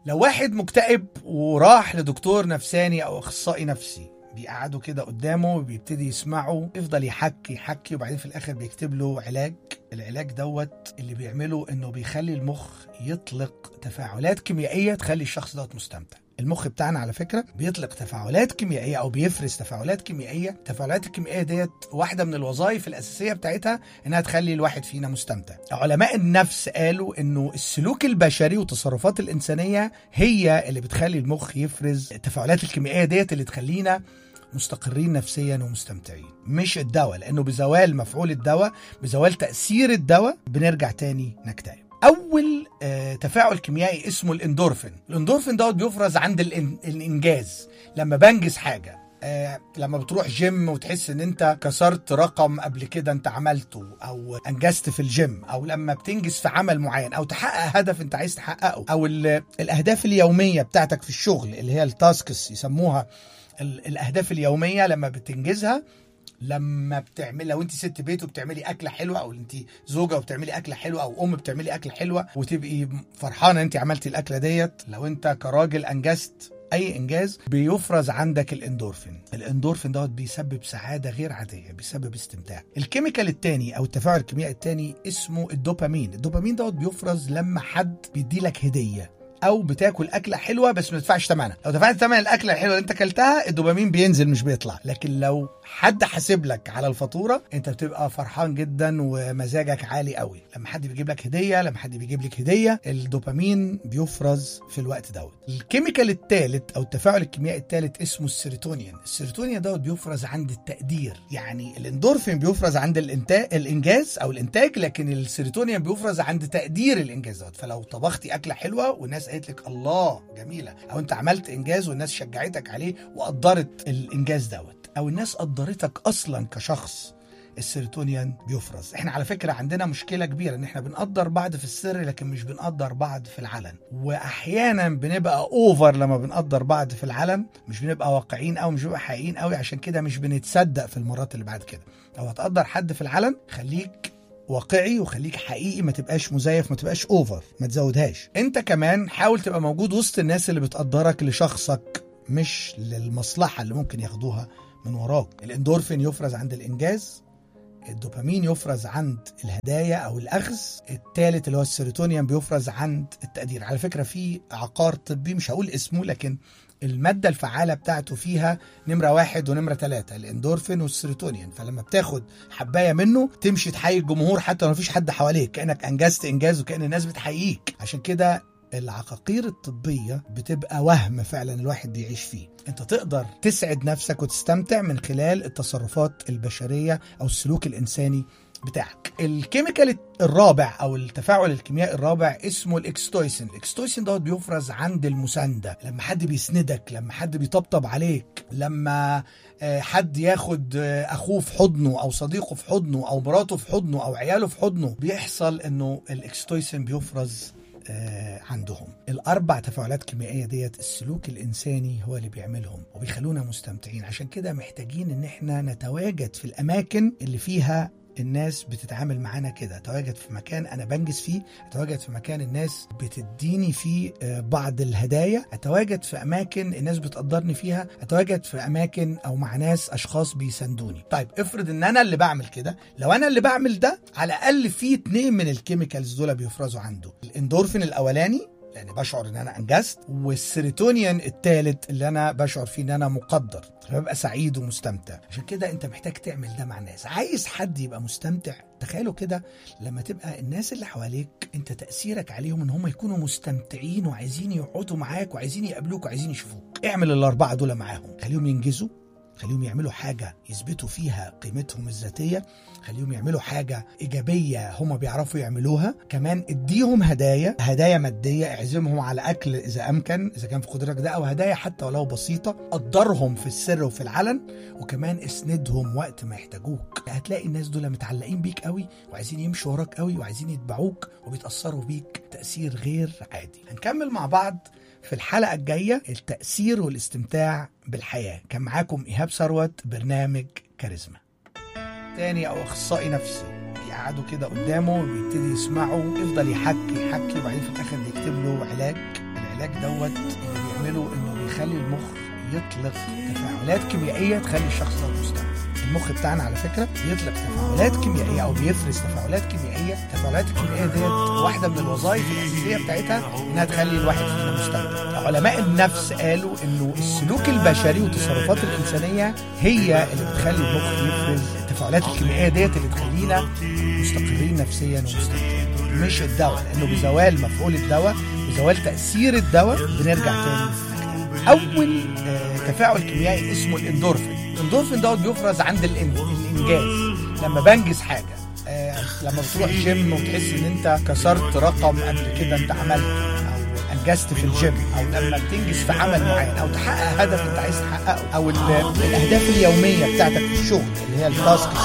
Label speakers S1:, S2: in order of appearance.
S1: لو واحد مكتئب وراح لدكتور نفساني او اخصائي نفسي بيقعدوا كده قدامه وبيبتدي يسمعه يفضل يحكي يحكي وبعدين في الاخر بيكتب له علاج العلاج دوت اللي بيعمله انه بيخلي المخ يطلق تفاعلات كيميائيه تخلي الشخص دوت مستمتع المخ بتاعنا على فكره بيطلق تفاعلات كيميائيه او بيفرز تفاعلات كيميائيه التفاعلات الكيميائيه ديت واحده من الوظائف الاساسيه بتاعتها انها تخلي الواحد فينا مستمتع علماء النفس قالوا انه السلوك البشري والتصرفات الانسانيه هي اللي بتخلي المخ يفرز التفاعلات الكيميائيه ديت اللي تخلينا مستقرين نفسيا ومستمتعين مش الدواء لانه بزوال مفعول الدواء بزوال تاثير الدواء بنرجع تاني نكتئب اول آه تفاعل كيميائي اسمه الاندورفين الاندورفين دوت بيفرز عند الإن- الانجاز لما بنجز حاجه آه لما بتروح جيم وتحس ان انت كسرت رقم قبل كده انت عملته او انجزت في الجيم او لما بتنجز في عمل معين او تحقق هدف انت عايز تحققه او ال- الاهداف اليوميه بتاعتك في الشغل اللي هي التاسكس يسموها ال- الاهداف اليوميه لما بتنجزها لما بتعمل لو انت ست بيت وبتعملي اكله حلوه او انت زوجه وبتعملي اكله حلوه او ام بتعملي اكله حلوه وتبقي فرحانه انت عملتي الاكله ديت لو انت كراجل انجزت اي انجاز بيفرز عندك الاندورفين الاندورفين دوت بيسبب سعاده غير عاديه بيسبب استمتاع الكيميكال التاني او التفاعل الكيميائي التاني اسمه الدوبامين الدوبامين دوت بيفرز لما حد بيديلك هديه او بتاكل اكله حلوه بس ما تدفعش ثمنها لو دفعت ثمن الاكله الحلوه اللي انت اكلتها الدوبامين بينزل مش بيطلع لكن لو حد حاسب لك على الفاتوره انت بتبقى فرحان جدا ومزاجك عالي قوي لما حد بيجيب لك هديه لما حد بيجيب لك هديه الدوبامين بيفرز في الوقت دوت الكيميكال الثالث او التفاعل الكيميائي الثالث اسمه السيروتونين السيروتونين دوت بيفرز عند التقدير يعني الاندورفين بيفرز عند الانتاج الانجاز او الانتاج لكن السيروتونين بيفرز عند تقدير الانجاز دوت فلو طبختي اكله حلوه والناس قالت لك الله جميله او انت عملت انجاز والناس شجعتك عليه وقدرت الانجاز دوت او الناس قدرتك اصلا كشخص السيروتونين بيفرز احنا على فكره عندنا مشكله كبيره ان احنا بنقدر بعض في السر لكن مش بنقدر بعض في العلن واحيانا بنبقى اوفر لما بنقدر بعض في العلن مش بنبقى واقعيين او مش بنبقى حقيقيين قوي عشان كده مش بنتصدق في المرات اللي بعد كده لو هتقدر حد في العلن خليك واقعي وخليك حقيقي ما تبقاش مزيف ما تبقاش اوفر ما تزودهاش انت كمان حاول تبقى موجود وسط الناس اللي بتقدرك لشخصك مش للمصلحه اللي ممكن ياخدوها من وراك الاندورفين يفرز عند الانجاز الدوبامين يفرز عند الهدايا او الاخذ الثالث اللي هو السيروتونين بيفرز عند التقدير على فكره في عقار طبي مش هقول اسمه لكن المادة الفعالة بتاعته فيها نمرة واحد ونمرة ثلاثة الاندورفين والسيروتونين فلما بتاخد حباية منه تمشي تحيي الجمهور حتى لو مفيش حد حواليك كأنك أنجزت إنجاز وكأن الناس بتحييك عشان كده العقاقير الطبية بتبقى وهم فعلا الواحد بيعيش فيه انت تقدر تسعد نفسك وتستمتع من خلال التصرفات البشرية او السلوك الانساني بتاعك الكيميكال الرابع او التفاعل الكيميائي الرابع اسمه الاكستويسين الاكستويسين دوت بيفرز عند المسانده لما حد بيسندك لما حد بيطبطب عليك لما آه، حد ياخد آه، اخوه في حضنه او صديقه في حضنه او مراته في حضنه او عياله في حضنه بيحصل انه الاكستويسين بيفرز آه، عندهم الاربع تفاعلات كيميائيه ديت السلوك الانساني هو اللي بيعملهم وبيخلونا مستمتعين عشان كده محتاجين ان احنا نتواجد في الاماكن اللي فيها الناس بتتعامل معانا كده اتواجد في مكان انا بنجز فيه اتواجد في مكان الناس بتديني فيه آه، بعض الهدايا اتواجد في اماكن الناس بتقدرني فيها اتواجد في اماكن او مع ناس اشخاص بيساندوني طيب افرض ان انا اللي بعمل كده لو انا اللي بعمل ده على الاقل في اتنين من الكيميكالز دول بيفرزوا عنده الاندورفين الاولاني يعني بشعر ان انا انجزت والسيروتونين الثالث اللي انا بشعر فيه ان انا مقدر فببقى سعيد ومستمتع عشان كده انت محتاج تعمل ده مع الناس عايز حد يبقى مستمتع تخيلوا كده لما تبقى الناس اللي حواليك انت تاثيرك عليهم ان هم يكونوا مستمتعين وعايزين يقعدوا معاك وعايزين يقابلوك وعايزين يشوفوك اعمل الاربعه دول معاهم خليهم ينجزوا خليهم يعملوا حاجة يثبتوا فيها قيمتهم الذاتية خليهم يعملوا حاجة إيجابية هم بيعرفوا يعملوها كمان اديهم هدايا هدايا مادية اعزمهم على أكل إذا أمكن إذا كان في قدرتك ده أو هدايا حتى ولو بسيطة قدرهم في السر وفي العلن وكمان اسندهم وقت ما يحتاجوك هتلاقي الناس دول متعلقين بيك قوي وعايزين يمشوا وراك قوي وعايزين يتبعوك وبيتأثروا بيك تأثير غير عادي هنكمل مع بعض في الحلقة الجاية التأثير والاستمتاع بالحياة كان معاكم إيهاب ثروت برنامج كاريزما تاني أو أخصائي نفسي بيقعدوا كده قدامه وبيبتدي يسمعوا يفضل يحكي يحكي وبعدين في الآخر بيكتب له علاج العلاج دوت اللي بيعمله انه بيخلي المخ يطلق تفاعلات كيميائيه تخلي الشخص ده مستوعب المخ بتاعنا على فكره بيطلق تفاعلات كيميائيه او بيفرز تفاعلات كيميائيه التفاعلات الكيميائيه ديت واحده من الوظائف الاساسيه بتاعتها انها تخلي الواحد فينا مستوعب علماء النفس قالوا انه السلوك البشري والتصرفات الانسانيه هي اللي بتخلي المخ يفرز التفاعلات الكيميائيه ديت اللي تخلينا مستقرين نفسيا ومستمتعين مش الدواء لانه بزوال مفعول الدواء بزوال تاثير الدواء بنرجع تاني نكتئب. اول آه، تفاعل كيميائي اسمه الاندورفين الاندورفين دوت بيفرز عند الإن- الانجاز لما بنجز حاجه آه، لما بتروح جيم وتحس ان انت كسرت رقم قبل كده انت عملته او انجزت في الجيم او لما بتنجز في عمل معين او تحقق هدف انت عايز تحققه او ال- الاهداف اليوميه بتاعتك في الشغل اللي هي التاسكس